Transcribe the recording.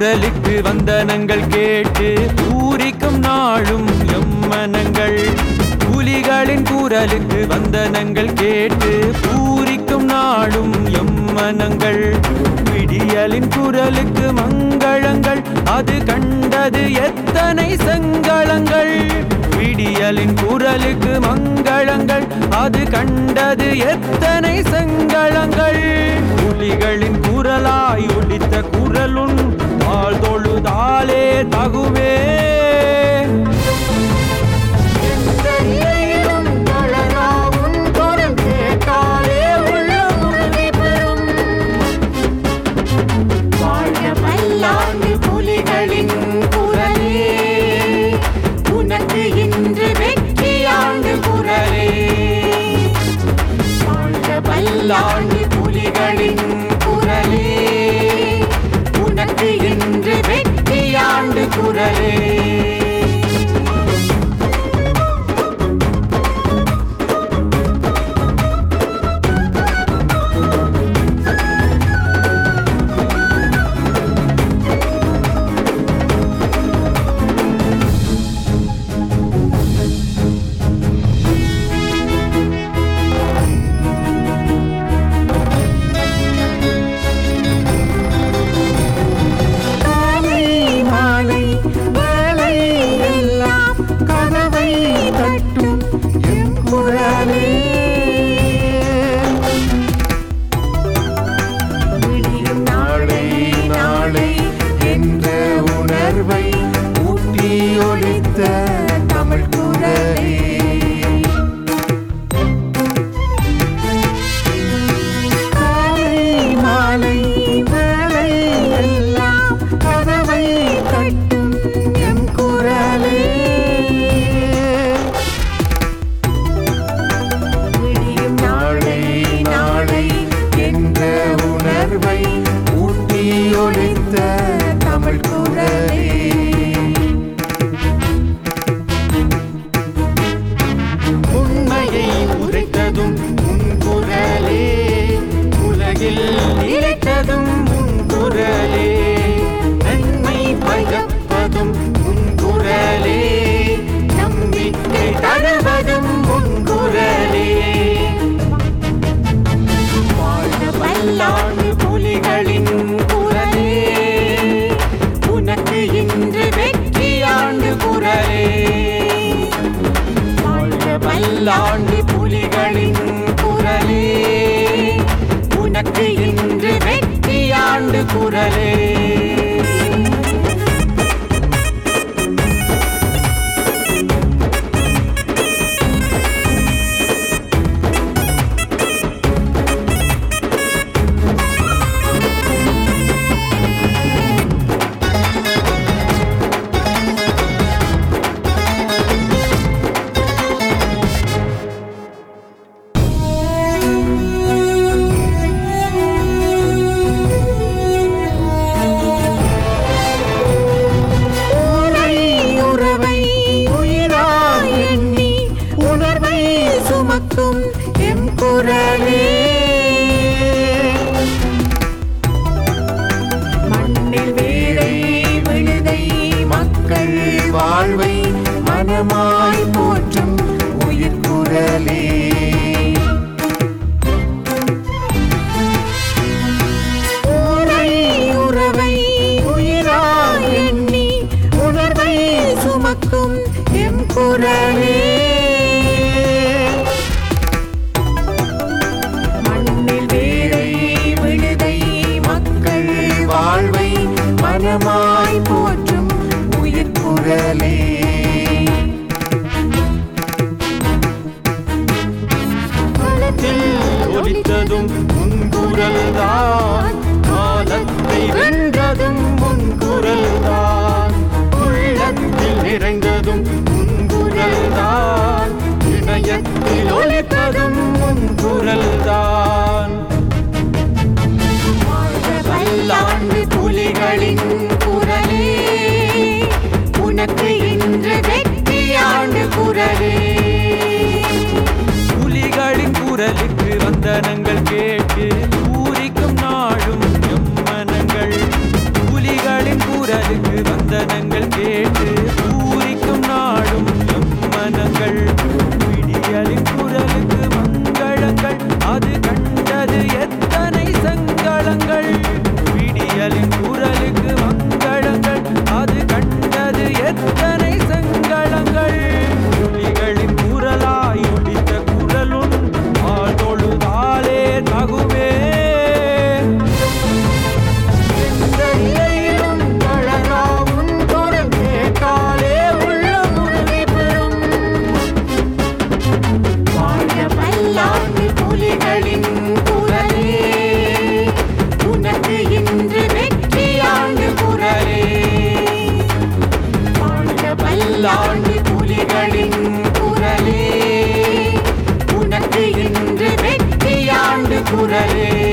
குரலுக்கு வந்தனங்கள் கேட்டு பூரிக்கும் நாளும் எம்மனங்கள் புலிகளின் குரலுக்கு வந்தனங்கள் கேட்டு பூரிக்கும் நாளும் எம்மனங்கள் விடியலின் குரலுக்கு மங்களங்கள் அது கண்டது எத்தனை செங்களங்கள் விடியலின் குரலுக்கு மங்களங்கள் அது கண்டது எத்தனை செங்களங்கள் புலிகளின் குரலாய் ஒலித்த குரலுன் வாழ் தொழுதாலே தகுவே எந்த நிலையிலும் தளரா உன் குரல் கேட்டாலே உள்ளம் உறுதி பெறும். வாழ்க பல்லாண்டு புலிகளின் குரலே உனக்கு இன்று வெற்றியாண்டு குரலே வாழ்க பல்லாண்டு புலிகளின் குரலே உனக்கு இன்று வெற்றியாண்டு குரலே காலை மாலை வேலை எல்லாம் கதவை தட்டும் என் குரலே விடியும் நாளை நாளை என்ற உணர்வை ஊட்டி ஒலித்த தமிழ் குரலே காலை மாலை வேலை எல்லாம் கதவை தட்டும் எம் குரலே விடியும் நாளை நாளை என்ற உணர்வை ஊட்டி ஒலித்த தமிழ் குரலே உண்மையை உரைத்ததும் உன் குரலே உலகில் நிலைத்ததும் உன் குரலே நன்மை பயப்பதும் உன் குரலே நம்பிக்கை தருவதும் உன் குரலே வாழ்க பல்லாண்டு புலிகளின் குரலே உனக்கு இன்று வெற்றியாண்டு குரலே வாழ்க பல்லாண்டு புலிகளின் குரலே உனக்கு இன்று வெற்றியாண்டு குரலே உரை உறவை உயிராய் எண்ணி உணர்வை சுமக்கும் எம் குரலே மண்ணில் வேலை விழுதை மக்கள் வாழ்வை மனமாய் போற்றும் உயிர் குரலே உரை உறவை உயிராய் எண்ணி உணர்வை சுமக்கும் எம் குரலே மண்ணில் வேலை விழுதை மக்கள் வாழ்வை மனமாய் போற்றும் உயிர் குரலே காலத்தில் ஒலித்ததும் உன் குரல்தான் காலத்தை வென்றதும் உன் குரல்தான் உள்ளத்தில் நிறைந்ததும் உன் குரல்தான் இணையத்தில் ஒலித்ததும் உன் குரல்தான் வாழ்க பல்லாண்டு புலிகளின் குரலே உனக்கு இன்று வெற்றியாண்டு குரலே புலிகளின் குரலுக்கு வந்தனங்கள் கேட்டு பூரிக்கும் நாளும் எம்மனங்கள் புலிகளின் குரல் குரலே